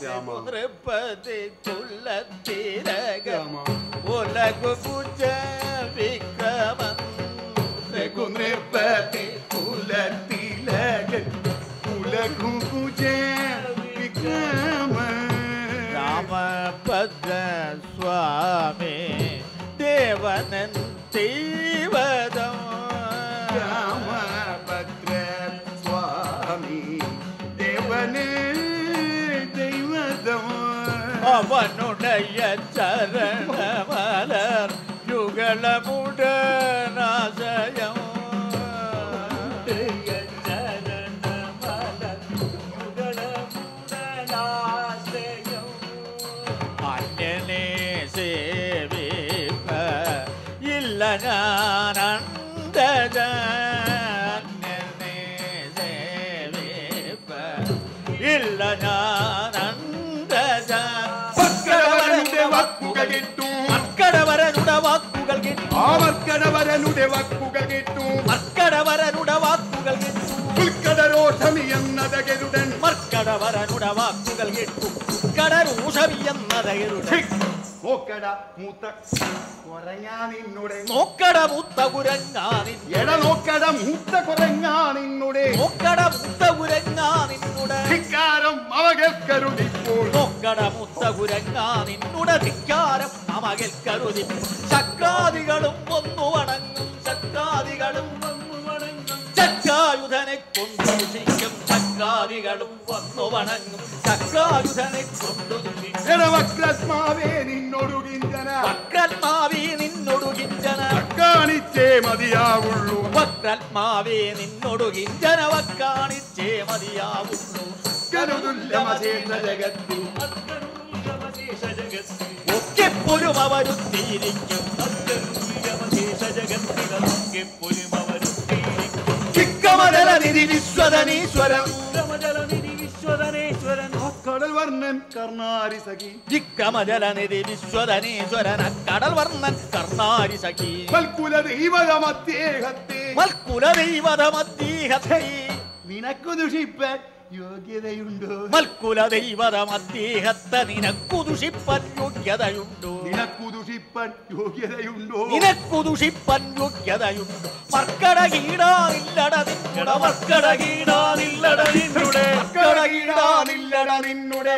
രാമ. നൃപതി കുലത്തിരക രാമ. ഉലകു പൂജ വിക്രമൻ രഘുനൃപതി കുലത്തിലകൻ കുലകുകുജ വിക്രമ രാമഭദ്ര സ്വാമി ദേവനൻ തീവതം രാമഭദ്ര സ്വാമി ദേവനേ ദൈവതം അവനുடைய ചരണമലർ യുഗളമുടനാശയം അന്യനെ സേവിപ്പ ഇല്ല ഞാനന്തജ അന്യനെ സേവിപ്പ ഇല്ല ഞാനന്തജ മക്കടവരനുടെ വാക്കുകൾ കിട്ടും മക്കടവരനുടെ വാക്കുകൾ കിട്ടും ആ മക്കടവരനുടെ വാക്കുകൾ കിട്ടും മർക്കടവരനുടെ വാക്കുകൾ കിട്ടും ഉൾക്കടരോഷമി എന്നത് ഗരുഡൻ മർക്കടവരനുടെ വാക്കുകൾ കിട്ടും കടരൂഷവി എന്നതയുടെ നോക്കട മൂത്ത കുറഞ്ഞാ നിന്നുടെ നോക്കട മുത്ത കുരങ്ങാനിൻ എട നോക്കട മൂത്ത കുറഞ്ഞാ നിന്നുടെ നോക്കട മുത്ത കുരങ്ങാ നിന്നുടെ ധിക്കാരം അവകൽക്കരുതിപ്പോൾ നോക്കട മുത്ത കുരങ്ങാ നിന്നുടെ ധിക്കാരം അമകൽ കരുതി ചക്രാദികളും ഒന്നു വണങ്ങും ചക്രാദികളും വന്നു വണങ്ങും ചക്രായുധനെ കൊണ്ടു ദുഷിക്കും ചക്രാദികളും വന്നു വണങ്ങും ചക്രായുധനെ കൊണ്ടു ദുഷിക്കും എട വക്രസ്മാവേ നിന്നോടു കിഞ്ചന വക്രത്മാവി നിന്നൊടു കിഞ്ചന കാണിച്ചേ മതിയാവുള്ളൂ വക്രത്മാവേ നിന്നൊടു കിഞ്ചന വക്കാണിച്ചേ മതിയാവുള്ളൂ കരുതുല്ലമശേഷ ജഗത്തിൽ ഒക്കെ പൊരുമവരുത്തിയിരിക്കും ചിക്കമതല നിധി വിശ്വതനീശ്വരം ആ കടൽ വർണ്ണൻ കർണാരി സഖി ചിക്കമജലനിധി വിശ്വതനീശ്വരൻ കടൽ വർണ്ണൻ കർണാരി സഖി മൽക്കുല ദൈവമദ്ദേഹത്തെ മൽക്കുല ദൈവതമദ്ദേഹത്തെ നിനക്കു ദുഷിപ്പാൻ യോഗ്യതയുണ്ടോ മൽക്കുല ദൈവതമദ്ദേഹത്തെ നിനക്കു ദുഷിപ്പൻ യോഗ്യതയുണ്ടോ നിനക്കു ദുഷിപ്പാൻ യോഗ്യതയുണ്ടോ നിനക്കു ദുഷിപ്പൻ യോഗ്യതയുണ്ടോ മർക്കട കീടാനില്ലട നിന്നുട മർക്കട കീടാനില്ലട നിന്നുടെ മർക്കട കീടാനില്ലട നിന്നുടെ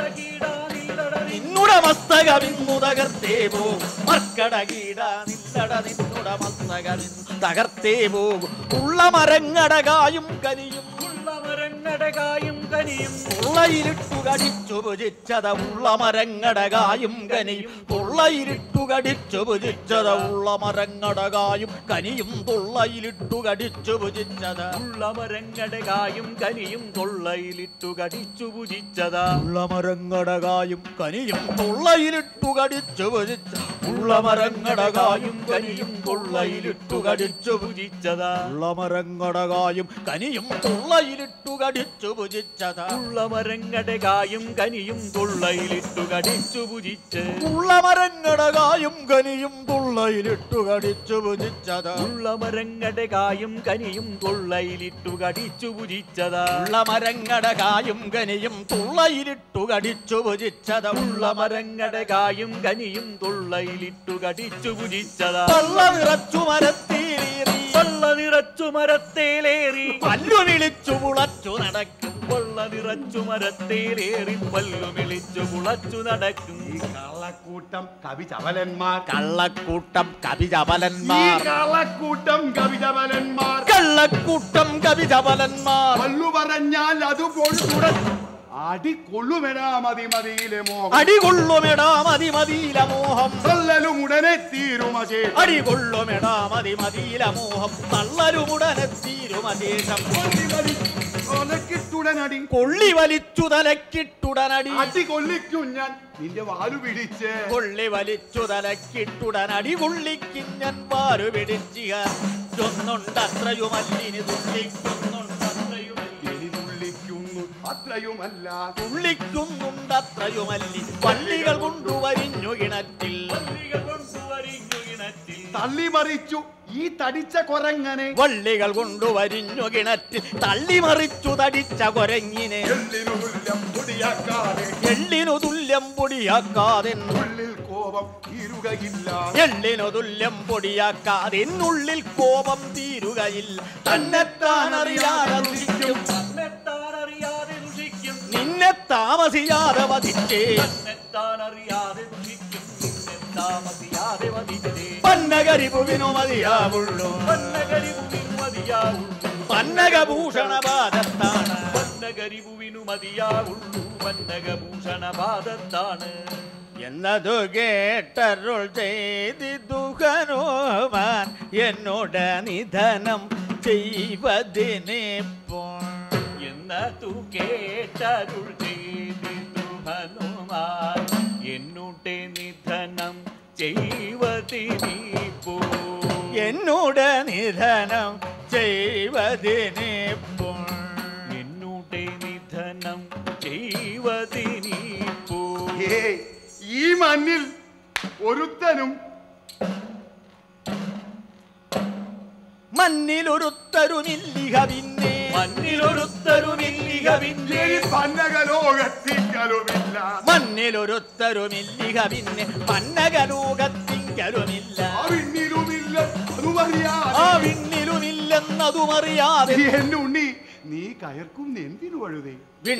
നിന്നുട മസ്തക വിന്നു തകർത്തേ പോകും മർക്കട കീടാനില്ലട നിന്നുട മസ്തക വിന്നു തകർത്തേ പോകും ഉള്ള മരങ്ങടകായും കനിയും മരങ്ങടകായും കനിയും ഉള്ളയിരിട്ടു കടിച്ചു ഭുജിച്ചത ഉള്ള മരങ്ങടകായും കനിയും തുള്ളയിരിട്ടു കടിച്ചു ഭുജിച്ചത ഉള്ള മരങ്ങടകായും കനിയും തുള്ളയിലിട്ടു കടിച്ചു ഭുജിച്ചത ഉള്ള മരങ്ങടകായും കനിയും തൊള്ളയിലിട്ടു കടിച്ചു ഭുജിച്ചതാ ഉള്ള മരങ്ങടകായും കനിയും തുള്ളയിലിട്ടു കടിച്ചു ഭുജിച്ച ഉള്ള മരങ്ങടകായും കനിയും തുള്ളയിലിട്ടു കടിച്ചു ഭുജിച്ചതാ ഉള്ള മരങ്ങടകായും കനിയും തുള്ളയിലിട്ടു കടിച്ചു ഭുജിച്ചത ഉള്ള മരങ്ങടകായും കനിയും തൊള്ളയിലിട്ടു കടിച്ചു ഭുജിച്ച് ഉള്ള മരങ്ങടകായും കനിയും തുള്ളയിലിട്ടു കടിച്ചു ഭുജിച്ചത ഉള്ള മരങ്ങടകായും കനിയും തൊള്ളയിലിട്ടു കടിച്ചു ഭുജിച്ചതാ ഉള്ള മരങ്ങടകായും കനിയും തുള്ളയിലിട്ടു കടിച്ചു ഭുജിച്ചത ഉള്ള മരങ്ങടകായും കനിയും തൊള്ളയിലിട്ടു കടിച്ചു ഭുജിച്ചതാ പള്ള നിറച്ചു മരത്തീരീറി പള്ള നിറച്ചു മരത്തേലേറി പല്ലു വിളിച്ചു പുളച്ചു നടക്കും കൊള്ള നിറച്ചു മരത്തേലേറി പല്ലു വിളിച്ചു കുളച്ചു നടക്കും ഈ കള്ളക്കൂട്ടം കവി ചവലന്മാർ കള്ളക്കൂട്ടം ഈ കവിചപലന്മാർ കള്ളക്കൂട്ടം കവി ചവലന്മാർ കള്ളക്കൂട്ടം കവിചപലന്മാർ പല്ലു പറഞ്ഞാൽ അത് കൊള്ളുട അടി കൊള്ളുമെടാ മതി മതിയിലെ മോഹം അടികൊള്ളുമെടാ മതി മതിയില മോഹം തള്ളലും ഉടനെ തീരുമശേ അടികൊള്ളുമെടാ മതി മതിയില മോഹം തള്ളലുമുടനെ തീരുമശേഷം ഒലക്കിട്ടുടനടി കൊള്ളി വലിച്ചു തലക്കിട്ടുടനടി അടി കൊല്ലിക്കും ഞാൻ നിന്റെ വാലു പിടിച്ച് കൊള്ളി വലിച്ചു തലക്കിട്ടുടനടി കൊള്ളിക്കിഞ്ഞൻ വാരു പിടിച്ചിക ചൊന്നുണ്ടത്രയുമല്ലിനി തുള്ളിക്കുന്നുണ്ടത്രയുമല്ലി ഇനി തുള്ളിക്കുന്നു അത്രയുമല്ല തുള്ളിക്കുന്നുണ്ടത്രയുമല്ലി പള്ളികൾ കൊണ്ടുവരിഞ്ഞു കിണറ്റിൽ പല്ലികൾ കൊണ്ടുവരിഞ്ഞു കിണറ്റിൽ തള്ളി മറിച്ചു ഈ തടിച്ച കൊരങ്ങനെ വള്ളികൾ കൊണ്ടുവരിഞ്ഞു കിണറ്റിൽ തള്ളിമറിച്ചു തടിച്ച കൊരങ്ങിനെ എള്ളിനു തുല്യം പൊടിയാക്കാതെ എള്ളിനു തുല്യം പൊടിയാക്കാതെ ഉള്ളിൽ കോപം തീരുകയില്ല എള്ളിനു തുല്യം പൊടിയാക്കാതെ എന്നുള്ളിൽ കോപം തീരുകയില്ല തന്നെത്താൻ അറിയാതെ ദുഷിക്കും തന്നെത്താൻ അറിയാതെ ദുഷിക്കും നിന്നെ താമസിയാതെ വധിച്ചേ തന്നെത്താൻ അറിയാതെ ദുഷിക്കും നിന്നെ താമസിയാതെ വധിച്ചേ പന്നകരിപുവിനു മതിയാവുള്ളൂ വന്നകരിവുവിനു മതിയാവുള്ളൂ പന്നകഭൂഷണപാദത്താണ് വന്നകരിവുവിനു മതിയാവുള്ളൂ വന്നകഭൂഷണപാദത്താണ് എന്നതു കേട്ടരുൾ ചെയ്തിതു ഹനുമാൻ എന്നോട് നിധനം ചെയ്വതിനിപ്പോൾ എന്നതു കേട്ടരുൾ ചെയ്തിതു ഹനുമാൻ എന്നുടെ നിധനം ചെയ്വതിനിപ്പോ എന്നോട് നിധനം ചെയ്വതിനിപ്പോൾ എന്നുടെ നിധനം ചെയ്വതിനിപ്പോ ഏ ഈ മണ്ണിൽ ഒരുത്തനും മണ്ണിലൊരുത്തരുമില്ലിക പിന്നെ മണ്ണിലൊരുത്തരുമില്ലിക പിന്നെ ഈ പന്നകലോകത്തിങ്കലുമില്ല മണ്ണിലൊരുത്തരുമില്ലിക പിന്നെ പന്നകലോകത്തിങ്കലുമില്ല ആ വിണ്ണിലുമില്ല അതുമറിയാതെ ആ വിണ്ണിലുമില്ലെന്നതുമറിയാതെ എന്നുണ്ണി നീ കയർക്കും എന്തിനു വഴുതേ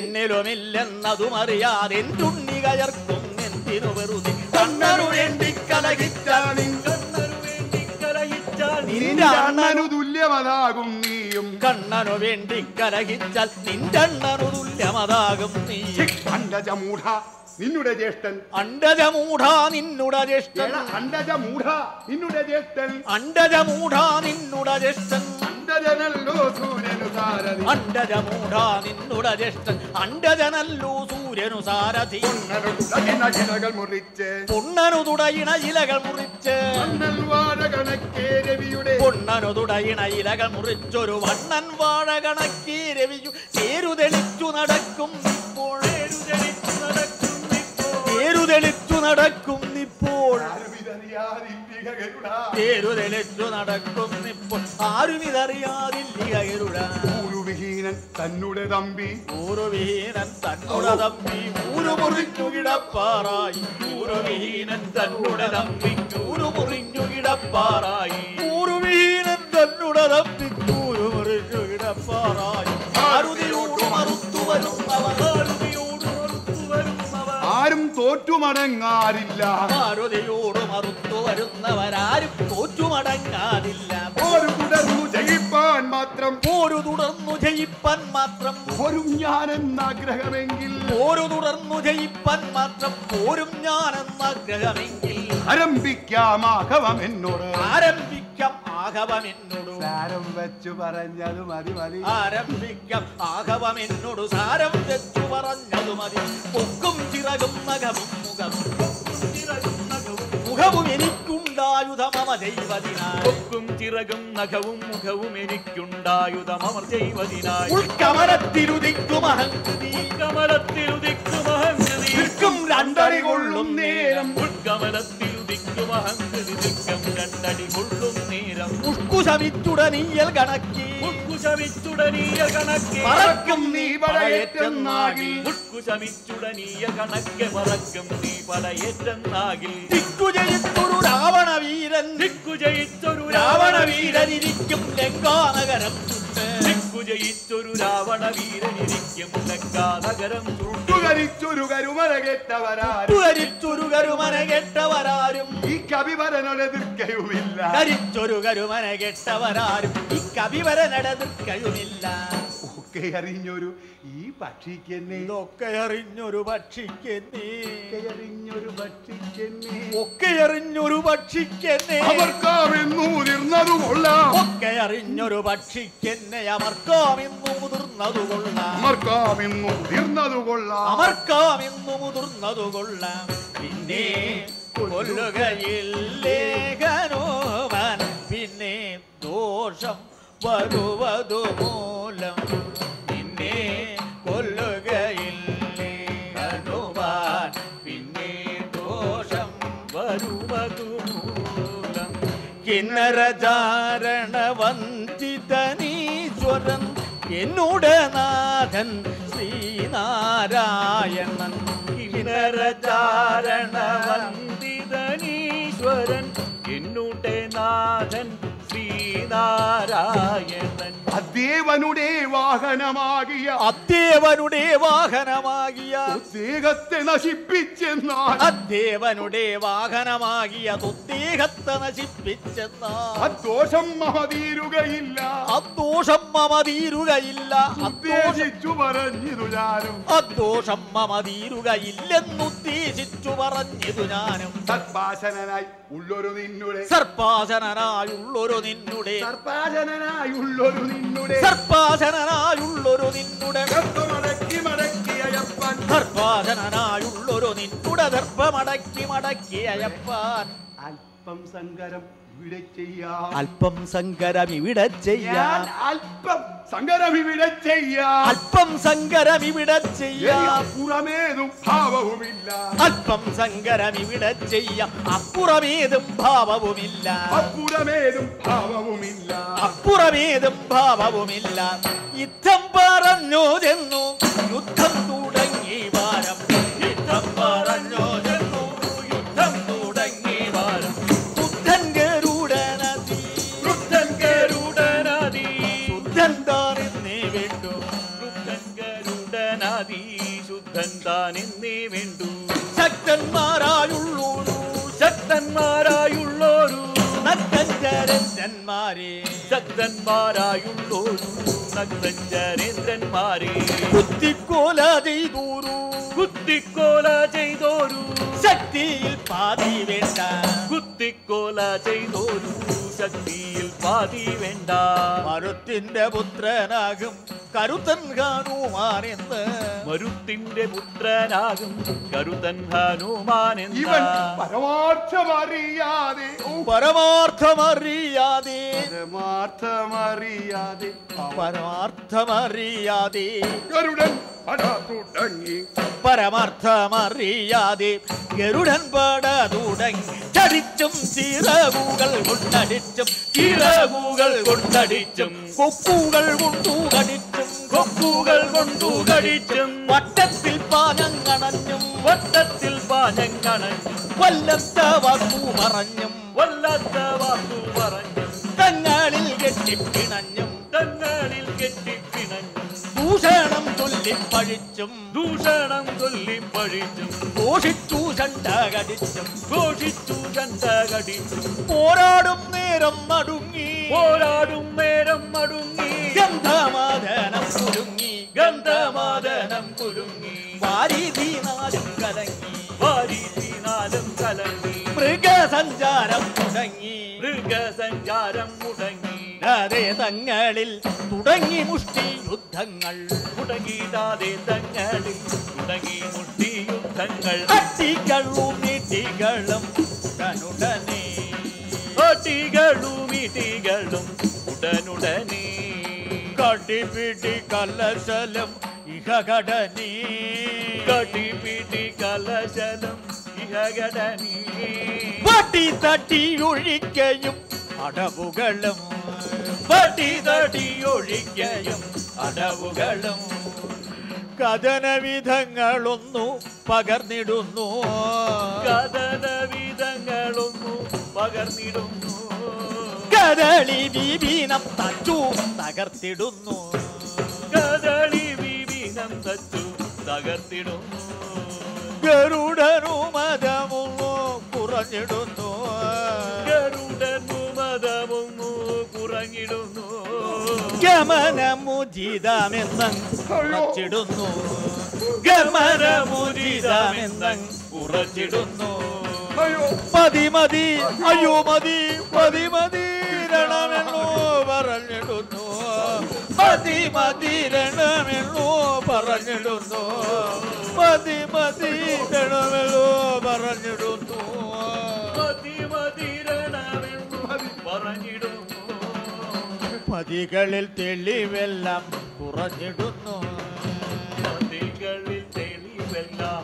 വിണ്ണിലുമില്ലെന്നതുമറിയാതെ എന്തുണ്ണി കയർക്കും എന്തിനു വെറുതെ കണ്ണനു വേണ്ടി കലകിച്ചാണി കണ്ണനു വേണ്ടി കലഹിച്ചാൽ നിന്റെ അണ്ണനു തുല്യമതാകും നീയും കണ്ണനു വേണ്ടി കലഹിച്ചാൽ നിന്റെ അണ്ണനു തുല്യമതാകും നീ അണ്ടജമൂഢ നിന്നുടെ ജ്യേഷ്ഠൻ അണ്ടജമൂഢ നിന്നുട ജ്യേഷ്ഠൻ എടാ, അണ്ടജമൂഢ നിന്നുടെ ജ്യേഷ്ഠൻ അണ്ടജമൂഢ നിന്നുട ജ്യേഷ്ഠൻ അണ്ടജനല്ലോ സൂര്യനു സാരഥി അണ്ടജമൂഢ നിന്നുട ജ്യേഷ്ഠൻ അണ്ടജനല്ലു സൂര്യനു സാരഥി പൊന്നനു തുളകിനകിലകൾ മുറിച്ച് പൊണ്ണനു തുടയിണ ഇലകൾ മുറിച്ച് മണ്ണൽ വാഴ കണക്കേ രവിയുടെ പൊണ്ണനു തുടയിണ ഇലകൾ മുറിച്ചൊരു വണ്ണൻ വാഴ കണക്കി രവിയു തേരുതെളിച്ചു നടക്കും ഇപ്പോൾ തെളിച്ചു നടക്കുന്നിപ്പോ തേരുതെളിച്ചു നടക്കും ഇപ്പോൾ ആരുമിതറിയാതില്ലിക ഗരുഡ. തേരുതെളിച്ചു നടക്കും ഇപ്പോൾ ആരും ഇതറിയാതില്ല ഗരുട ഊരുവിഹീനൻ തന്നുടെ തമ്പി ഊരുവിഹീനൻ തന്നുട തമ്പി ഊരു മുറിഞ്ഞു കിടപ്പാറായി ഊരുവിഹീനൻ തന്നുട തമ്പി ഊരു മുറിഞ്ഞു കിടപ്പാറായി ഊരുവിഹീനൻ തന്നുട തമ്പി ഊരു മുറിഞ്ഞു കിടപ്പാറായി ആരുതിയോട് മറുത്തു വരുന്നവർ ആരുതിയോട് മറുത്തു വരുന്നവർ ആരും തോറ്റുമടങ്ങാറില്ല മാരുതിയോട് മറുത്തു വരുന്നവരാരും തോറ്റുമടങ്ങാതില്ല ഒരു തുടർന്നു ജയിപ്പാൻ മാത്രം ഒരു തുടർന്നു ജയിപ്പാൻ മാത്രം ഒരു ഞാനെന്നാഗ്രഹമെങ്കിൽ ഒരു തുടർന്നു ജയിപ്പാൻ മാത്രം പോരും ഞാനെന്ന ആഗ്രഹമെങ്കിൽ ആരംഭിക്കാമാഘവം എന്നോട് ആരംഭിക്കാം ആഘവം എന്നോട് സാരം വെച്ചു പറഞ്ഞത് മതി മതി ആരംഭിക്കാം ആഘവം എന്നോട് സാരം വെച്ചു പറഞ്ഞതു മതി പൊക്കും ചിറകും നഖവും മുഖവും ചിറകും നഖവും മുഖവും എനിക്കുണ്ടായുധ മമ ദൈവതിനായി കൊക്കും ചിറകും നഖവും മുഖവും എനിക്കുണ്ടായുധമർ ചെയ്വതിനായി ഉൾക്കമരത്തിലുദിക്കും അഹങ്കൃതി കമലത്തിലുദിക്കും അഹങ്കൃതി നിൽക്കും രണ്ടടി കൊള്ളും നേരം ഉൾക്കമലത്തിലുദിക്കും അഹങ്കൃതി നിൽക്കും രണ്ടടി കൊള്ളും നേരം ഉൾക്കുശമിച്ചുടനീയൽ കണക്കി ഉൾക്കുശമിച്ചുടനീയ കണക്കെ മറക്കും നീ പടയേറ്റെന്നാകിൽ ഉൾക്കുശമിച്ചുടനീയ കണക്കെ മറക്കും നീ പടയേറ്റെന്നാകിൽ ദിക്കുജയിത്തൊരു രാവണ വീരൻ ദിക്കു ജയിച്ചൊരു രാവണ രാവണ വീരനിരിക്കും ലങ്കാനഗരം ചുട്ട് ദിക്കു ജയിച്ചൊരു രാവണ വീരനിരിക്കും ലങ്കാനഗരം ചുട്ടു കരിച്ചൊരു കരുമല കേട്ടവരാരും കരിച്ചൊരു കരുമന കെട്ടവരാരും ഈ കവിവരനോട് എതിർക്കയുമില്ല കരിച്ചൊരു കരുമന കെട്ടവരാരും ഈ കവിവരനടതിർക്കയുമില്ല ഒക്കെ അറിഞ്ഞൊരു ഈ പക്ഷിക്കെന്നെ ഇതൊക്കെ അറിഞ്ഞൊരു പക്ഷിക്കെന്നെ ഒക്കെ അറിഞ്ഞൊരു പക്ഷിക്കെന്നെ ഒക്കെ അറിഞ്ഞൊരു പക്ഷിക്കെന്നെ അവർക്കാമെന്നു മുതിർന്നതു കൊള്ളാം ഒക്കെ അറിഞ്ഞൊരു പക്ഷിക്കെന്നെ അമർക്കാമെന്നു മുതിർന്നതു കൊള്ളാം അവർക്കാമെന്നു മുതിർന്നതു കൊള്ളാം അമർക്കാമെന്നു മുതിർന്നതു കൊള്ളാം പിന്നെ കൊല്ലുകയില്ലേ ഹനുമാൻ പിന്നെ ദോഷം വരുവതു മൂലം പിന്നെ കൊല്ലുകയില്ലേ ഹനുമാൻ പിന്നെ ദോഷം വരുവതു മൂലം കിന്നരചാരണ വന്ദിതനീശ്വരൻ എന്നോട് നാഥൻ ശ്രീനാരായണൻ കിന്നരചാരണ വന്ദിതനീശ്വരൻ എന്നുടെ നാഥൻ ശ്രീനാരായണൻ അദ്ദേവനുടെ വാഹനമാകിയ അദ്ദേവനുടെ വാഹനമാകിയ ദേഹത്തെ നശിപ്പിച്ചെന്നാൽ അദ്ദേവനുടെ വാഹനമാകിയ തുദ്ദേഹത്തെ നശിപ്പിച്ചെന്നാൽ അദോഷം മമതീരുകയില്ല അദോഷം മമ തീരുകയില്ല അദോഷം ഉദ്ദേശിച്ചു പറഞ്ഞിതു ഞാനും അദോഷം മമ തീരുകയില്ലെന്നുദ്ദേശിച്ചു പറഞ്ഞിതു ഞാനും സത്പാശനായി ഉള്ളൊരു നിന്നുടെ സർപ്പാസനായുള്ളൊരു നിന്നുടെ സർപ്പാശനായി ഉള്ളൊരു നിന്നുടെ സർപ്പാസനായുള്ളൊരു നിന്നുടെ ഗർഭമടക്കി മടക്കി അയ്യപ്പൻ സർപ്പാസനായുള്ളൊരു നിന്നുടെ ദർഭമടക്കി മടക്കി അയപ്പാൻ അല്പം സങ്കരം ഇവിടെ ചെയ്യാം അല്പം സങ്കരം ഇവിടെ ഞാൻ ചെയ്യാം അല്പം സങ്കരം ഇവിടെ ചെയ്യാം അല്പം സങ്കരം ഇവിടെ ചെയ്യാം പുറമേതും ഭാവവുമില്ല അല്പം സങ്കരം ഇവിടെ ചെയ്യാം അപ്പുറമേതും ഭാവവുമില്ല അപ്പുറമേതും ഭാവവുമില്ല അപ്പുറമേതും ഭാവവുമില്ല യുദ്ധം പറഞ്ഞു ചെന്നു യുദ്ധം തുടങ്ങി വാരം യുദ്ധം പറഞ്ഞു ചെന്നു യുദ്ധം തുടങ്ങി വാരം ബുദ്ധൻ ഗരുഡനതി വൃദ്ധൻ ഗരുഡനദി ശുദ്ധൻ താനെന്നേ വേണ്ടു വൃദ്ധൻ ഗരുഡനദി ശുദ്ധൻ താനെന്നേ വേണ്ടു ശക്തന്മാരായുള്ളൂരു ശക്തന്മാരായുള്ളോരു നഗ്നഞ്ചരന്മാരെ ശക്തന്മാരായുള്ളോരു നഗ്നഞ്ചരേന്ദ്രന്മാരെ കുത്തിക്കോല ചെയ്തൂരു കുത്തിക്കോല ചെയ്തോരു ശക്തിയിൽ പാതി വേണ്ട കുത്തിക്കോല ചെയ്തോരു ശക്തിയിൽ പാതി വേണ്ട മരുത്തിന്റെ പുത്രനാകും കരുത്തൻ കാണുമാനെന്ന് മരുത്തിന്റെ പുത്രനാകും കരുതൻ ഹനുമാനെന്ന ഇവൻ പരമാർത്ഥമറിയാതെ ഓ, പരമാർത്ഥമറിയാതെ പരമാർത്ഥമറിയാതെ പരമാർത്ഥമറിയാതെ ഗരുഡൻ പട തുടങ്ങി പരമാർത്ഥമറിയാതെ ഗരുഡൻ പട തുടങ്ങി ചടിച്ചും ചിറകുകൾ കൊണ്ടടിച്ചും ചിറകുകൾ കൊണ്ടടിച്ചും കൊക്കുകൾ കൊണ്ടു കടിച്ചും കൊക്കുകൾ കൊണ്ടു കടിച്ചും വട്ടത്തിൽ പാനങ്ങണഞ്ഞും വട്ടത്തിൽ പാഞ്ഞങ്ങണഞ്ഞും കൊല്ലത്ത വാക്കു പറഞ്ഞും വല്ലാത്ത വാക്കു പറഞ്ഞു തങ്ങളിൽ കെട്ടിപ്പിണഞ്ഞും തങ്ങളിൽ കെട്ടിപ്പിണഞ്ഞും ഭൂഷണം ചൊല്ലിപ്പഴിച്ചും ദൂഷണം ചൊല്ലി പഴിച്ചും ഘോഷിച്ചു ചണ്ട കടിച്ചും ഘോഷിച്ചു ചണ്ട കടിച്ചും പോരാടും നേരം നടുങ്ങി പോരാടും നേരം മടുങ്ങി ഗന്ധമാദനം കുലുങ്ങി ഗന്ധമാദനം കുലുങ്ങി വാരിധി നാലും കലങ്ങി വാരീതിനാലും കലങ്ങി മൃഗസഞ്ചാരം തുടങ്ങി മൃഗസഞ്ചാരം മുടങ്ങി അതേ തങ്ങളിൽ തുടങ്ങി മുഷ്ടി യുദ്ധങ്ങൾ മുടങ്ങിടാതെ തങ്ങളിൽ തുടങ്ങി മുട്ടി യുദ്ധങ്ങൾ അട്ടികളും നീട്ടികളും ഉടനുടനെ ഒട്ടികളും ഇടികളും ഉടനുടനെ കടിപിടി കലശലം ഇഹകടനീ കടിപിടി കലശലം ഇഹകടനീ വട്ടി തട്ടി ഒഴിക്കയും അടവുകളും പടി തടി ഒഴിക്കയും അടവുകളും കഥനവിധങ്ങളൊന്നു പകർന്നിടുന്നു കഥന വിധങ്ങളൊന്നു പകർന്നിടുന്നു കദളി വിപീനം തച്ചു തകർത്തിടുന്നു കദളി വിവീനം തച്ചു തകർത്തിടുന്നു ഗരുഡനു മതമൊന്നു കുറഞ്ഞിടുന്നു ഗരുഡനു മതമൊന്നു കുറഞ്ഞിടുന്നു ഗമനമുചിതമെന്ന് ഉറച്ചിടുന്നു ഗമനമുചിതമെന്ന് ഉറച്ചിടുന്നു അയ്യോ മതി മതി അയ്യോ മതി മതി മതി രണമെന്നോ പറഞ്ഞിടുന്നു മതി മതി രണമെന്നോ പറഞ്ഞിടുന്നു മതി മതി രണമെന്നോ പറഞ്ഞിടുന്നു മതി മതിരണമെന്നു പറഞ്ഞിടുന്നു മതികളിൽ തെളിവെല്ലാം കുറഞ്ഞിടുന്നു മതികളിൽ തെളിവെല്ലാം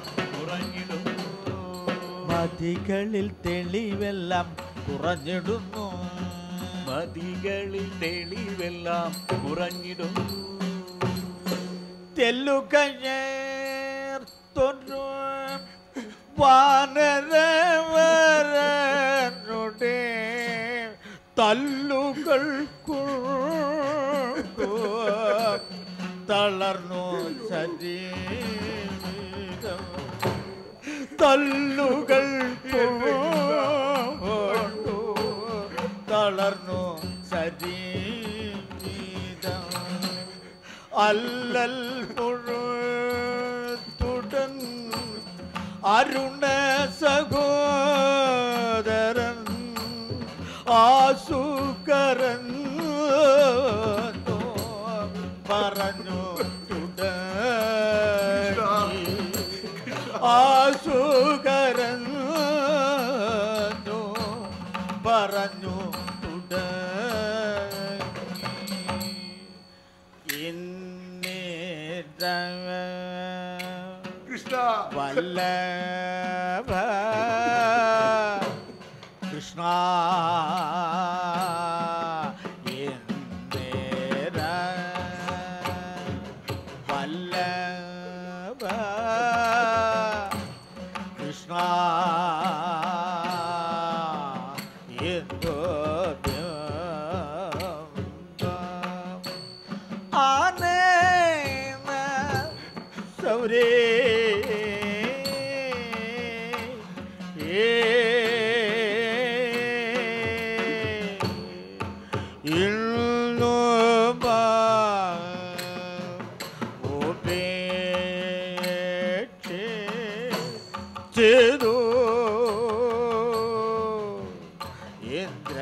കുറഞ്ഞിടുന്നു മതികളിൽ തെളിവെല്ലാം കുറഞ്ഞിടുന്നു മതികളിൽ തെളിവെല്ലാം കുറഞ്ഞിടുന്നു തെല്ലുകഞ്ഞേർത്തൊരു വാനരവരനുടെ തല്ലുകൾ കൊണ്ടു തളർന്നു ശരീരം തല്ലുകൾ കൊണ്ടു തളർന്നു ശരീരം അല്ലൽ മുഴുത്തുടൻ അരുണ സഹോദരൻ ആസുകരൻ പറഞ്ഞു തുടങ്ങി ആസുകരൻ പറഞ്ഞു തുടങ്ങി ഇന്നേര കൃഷ്ണ വല്ലഭ കൃഷ്ണ എന്നേര വല്ലഭ കൃഷ്ണ എന്തോ ആനേന സൗരേ ഇന്നു ചെയ്തു ഇന്ദ്ര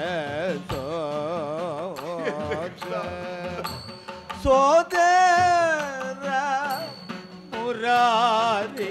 സോദര മുരാരി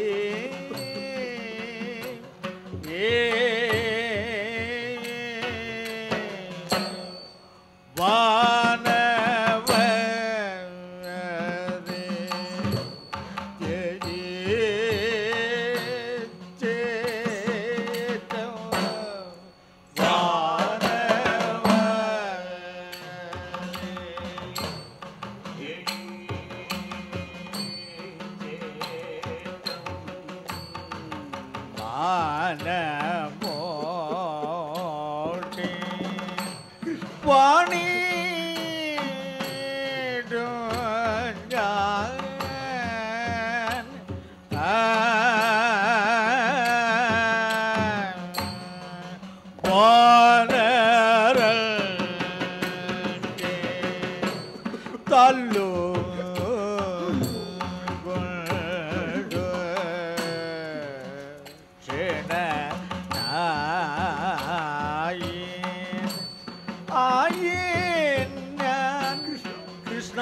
മാനമോട്ടി വാണി തല്ലു കൊണ്ട് ക്ഷണനായി ആയേൻ ഞാൻ കൃഷ്ണ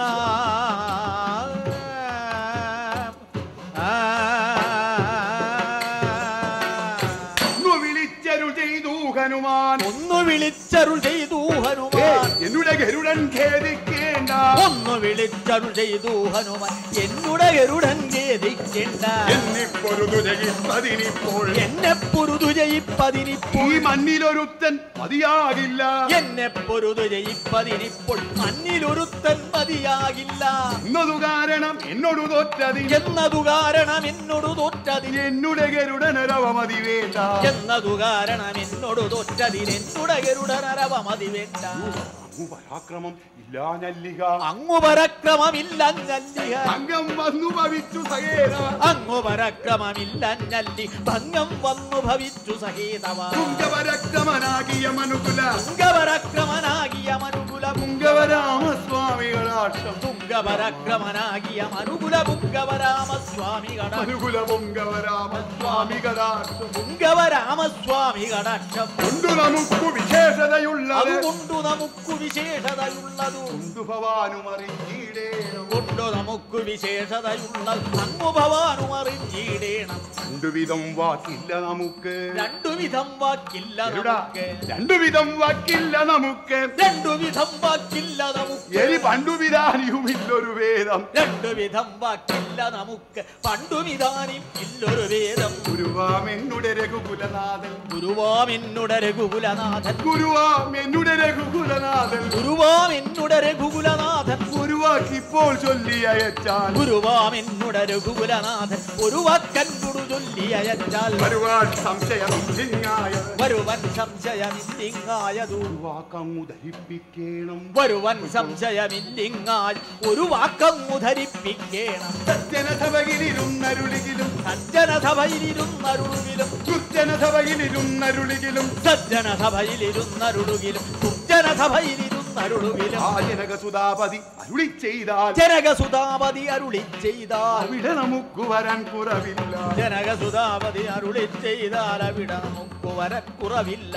ഒന്നു വിളിച്ചരു ചെയ്തു ഹനുമാൻ ഒന്ന് വിളിച്ചരുൾ ചെയ്തു ഏ, ഹനുമാൻ എന്നുടെ ഗരുഡൻ ഖേദിക്കേണ്ട ഒന്ന് വിളിച്ചരുൾ ചെയ്തു ഹനുമാൻ എന്നുടെ ഗരുടൻ ഖേദിക്കേണ്ട എന്നെ പൊരുതു ജയിപ്പതിനിപ്പോൾ എന്നെ പൊരുതു ഈ ജയിപ്പതിനിപ്പോൾ മണ്ണിലൊരുത്തൻ മതിയാകില്ല എന്നെ പൊരുതു ജയിപ്പതിനിപ്പോൾ മണ്ണിലൊരുത്തൻ മതിയാകില്ല എന്നതു കാരണം എന്നോട് തോറ്റതി എന്നതു കാരണം എന്നോട് തോറ്റതിന് എന്നുടെ ഗരുഡനരവമതി വേണ്ട എന്നതു കാരണം എന്നോട് തോറ്റതിന് എന്നുടെ ഗരുടനരവമതി വേണ്ട അങ്ങു പരാക്രമം ഇല്ലാഞ്ഞല്ലിക അങ്ങു പരക്രമമില്ലഞ്ഞല്ലിയ അംഗം വന്നു ഭവിച്ചു സഹേര അങ്ങു പരക്രമമില്ലഞ്ഞല്ലി ഭംഗം വന്നു ഭവിച്ചു സഹേതവ പുങ്കവരക്രമനാകിയ മനുകുല തുംഗപരക്രമനാകിയ മനുകുല പുങ്കവരാമസ്വാമികളാക്ഷം തുംഗപരക്രമനാകിയ മനുകുല പുംഗവരാമസ്വാമികട മനുകുല പുങ്കവരാമസ്വാമികളാക്ഷം പുംഗവരാമസ്വാമി കടാക്ഷം കൊണ്ടു നമുക്ക് വിശേഷതയുള്ളത് അതുകൊണ്ടു നമുക്ക് വിശേഷതയുള്ളതു കൊണ്ടു ഭവാനുമറിഞ്ഞിടേണം കൊണ്ടു നമുക്ക് വിശേഷതയുള്ളത് അങ്ങു ഭവാനും അറിഞ്ഞിടേണം രണ്ടുവിധം വാക്കില്ല നമുക്ക് രണ്ടു വിധം വാക്കില്ല എരുടാ, നമുക്ക് രണ്ടുവിധം വാക്കില്ല നമുക്ക് രണ്ടു വിധം വാക്കില്ല നമുക്ക് എരി പണ്ടുവിധാനിയും ഇല്ലൊരു വേദം രണ്ടു വിധം വാക്കില്ല നമുക്ക് പണ്ടുമിതാനും ഇല്ലൊരു വേദം ഗുരുവാം എന്നുടെ രഘുകുലനാഥൻ ഗുരുവാം എന്നുടെ രഘുകുലനാഥൻ ഗുരുവാം എന്നുടെ രഘുകുലനാഥൻ ഗുരുവാം എന്നുടെ രഘുകുലനാഥൻ ഗുരുവാക്കിപ്പോൾ ചൊല്ലി അയച്ചാൽ ഗുരുവാം എന്നുടെ രഘുകുലനാഥൻ ഒരു വാക്കൻ കുടു ചൊല്ലി അയച്ചാൽ വരുവാൻ സംശയമില്ലിങ്ങായ വരുവൻ സംശയമില്ലിങ്ങായതു വാക്കങ്ങു ധരിപ്പിക്കേണം വരുവൻ സംശയമില്ലിങ്ങാൽ ഒരു വാക്കങ്ങു ധരിപ്പിക്കേണം സജ്ജനസഭയിലിരുന്നരുളികിലും സജ്ജനസഭയിലിരുന്നരുളുകിലും ദുർജനസഭയിലിരുന്നരുളികിലും സജ്ജനസഭയിലിരുന്നരുളുകിലും ദുർജനസഭയിലിരുന്നരുളുകിലും ആ ജനകസുതാപതി അരുളി ചെയ്താൽ ജനകസുതാപതി അരുളി ചെയ്താൽ അവിടെ നമുക്ക് വരാൻ കുറവില്ല ജനകസുതാപതി അരുളി ചെയ്താൽ അവിടെ നമുക്ക് വരൻ കുറവില്ല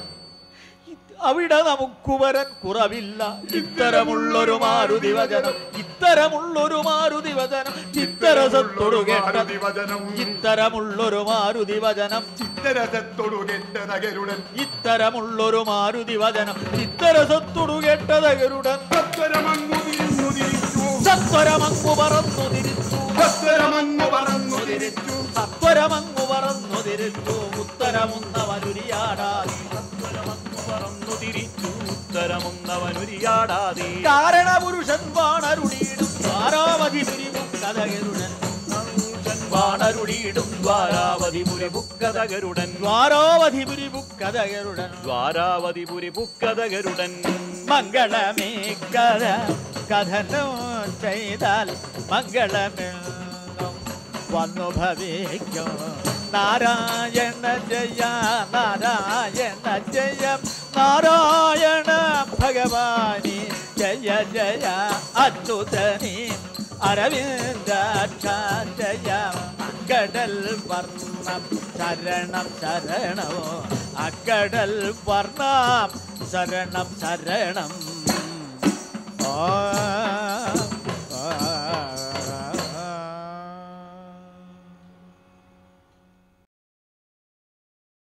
അവിടെ നമുക്ക് വരൻ കുറവില്ല ഇത്തരമുള്ളൊരു മാരുതി വചനം ഇത്തരമുള്ളൊരു മാരുതി വചനം ചിത്തരസത്തോടു കേട്ട മാരുതി വചനം ഇത്തരമുള്ളൊരു മാരുതി വചനം ചിത്തരസത്തോടു കേട്ട നഗരുടൻ ഇത്തരമുള്ളൊരു മാരുതി വചനം ചിത്തരസത്തോടു കേട്ടതകരുടൻ സത്വരമങ്ങു തിരിഞ്ഞു തിരിച്ചു സത്വരമങ്ങു പറന്നു തിരിച്ചു സത്വരമങ്ങു പറന്നു തിരിച്ചു സത്വരമങ്ങു പറന്നു തിരിച്ചു ഉത്തരമുന്നവനുരിയാടാതി പറന്നു തിരിച്ചു ഉത്തരമുന്നവനുരിയാടാതെ കാരണപുരുഷൻ വാണരുളീടും ധാരാവധി പിരിവും കഥകരുടൻ വാണരുളിയിടും ദ്വാരാവതിപുരി പുക്കതകരുടൻ ദ്വാരാവധി പിരിവും കഥകരുടൻ ദ്വാരാവതിപുരി പുക്കതകരുടൻ മംഗളമേ കഥ കഥനം ചെയ്താൽ മംഗളമെന്നും വന്നു ഭവിക്കും നാരായണ ജയ നാരായണ ജയ നാരായണ ഭഗവാനി ജയ ജയ അച്യുതനി അരവിന്ദാക്ഷ ജയ അക്കടൽ വർണ്ണം ശരണം ശരണമോ അക്കടൽ വർണ്ണം ശരണം ശരണം ആ